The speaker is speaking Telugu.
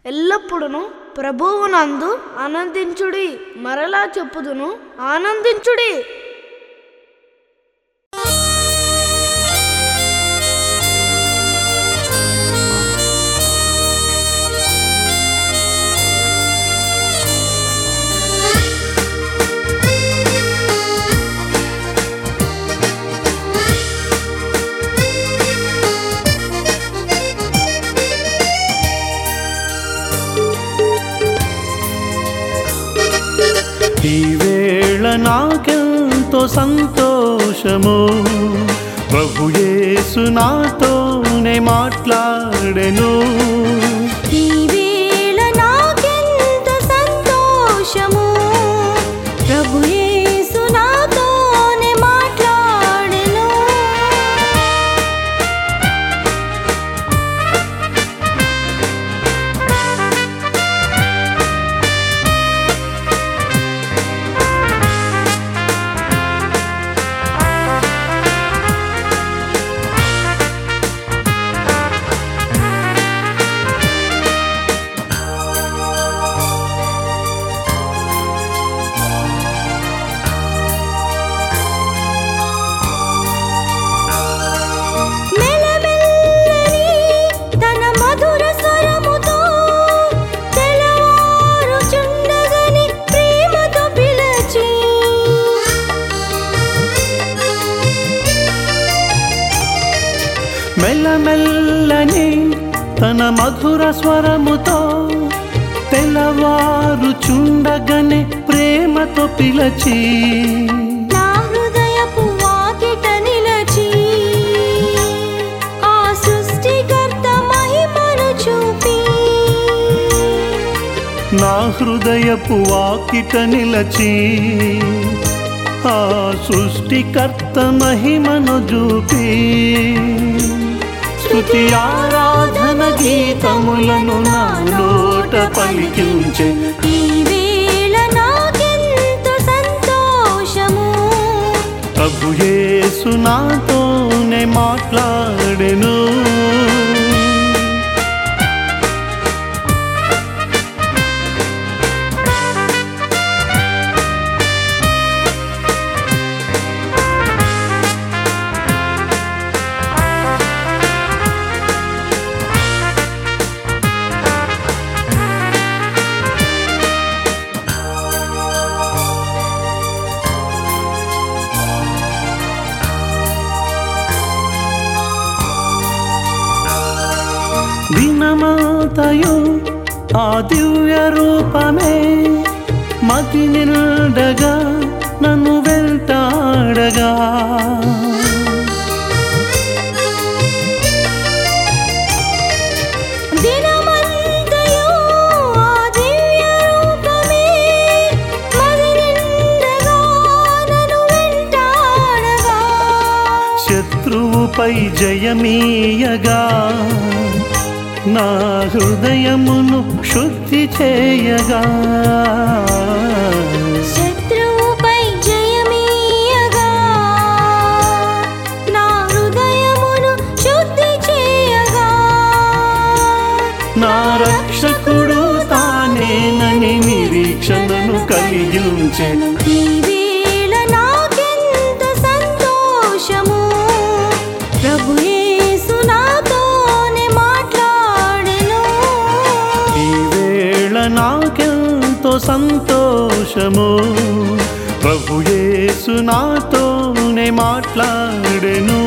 ఎల్లప్పుడును ప్రభువునందు ఆనందించుడి మరలా చెప్పుదును ఆనందించుడి ఈ వేళ నాకెంతో సంతోషము ప్రభు యేసు నాతోనే మాట్లాడెను ఈ వేళ నాకెంత సంతోషము ప్రభు యేసు నాతోనే మాట్లాడెను మెలమెల్లని తన మధుర స్వరముతో తెల్లవారుచుండగని ప్రేమతో పిలచి మెల్లమెల్లని తన మధుర స్వరముతో తెల్లవారు చుండగనే ప్రేమతో పిలచి నా హృదయపు వాకిట నిలచి ఆ సృష్టికర్త మహిమను చూపి నా హృదయపు వాకిట నిలచి ఆ సృష్టికర్త మహిమను చూపి స్తుతి ఆరాధన గీతములను నా నోట పలికించే ఈ వేళ నాకెంత సంతోషము ప్రభు యేసు నాతోనే మాట్లాడెను దినమాతయు ఆ దివ్య రూపమే మతి నిండగా నన్ను వెంటాడగా దినమంతయు ఆ దివ్య రూపమే మది నిండగా నన్ను వెంటాడగా శత్రువుపై జయమీయగా నా హృదయమును శుద్ధి చేయగా శత్రువుపై జయమీయగా నా హృదయమును శుద్ధి చేయగా నా రక్షకుడు తానేనని నిరీక్షణను కలిగించెను ఈ వేళ నాకెంత సంతోషము ప్రభు యేసు నాతోనే మాట్లాడెను ఈ వేళ నాకెంతో సంతోషము ప్రభు యేసు నాతోనే మాట్లాడెను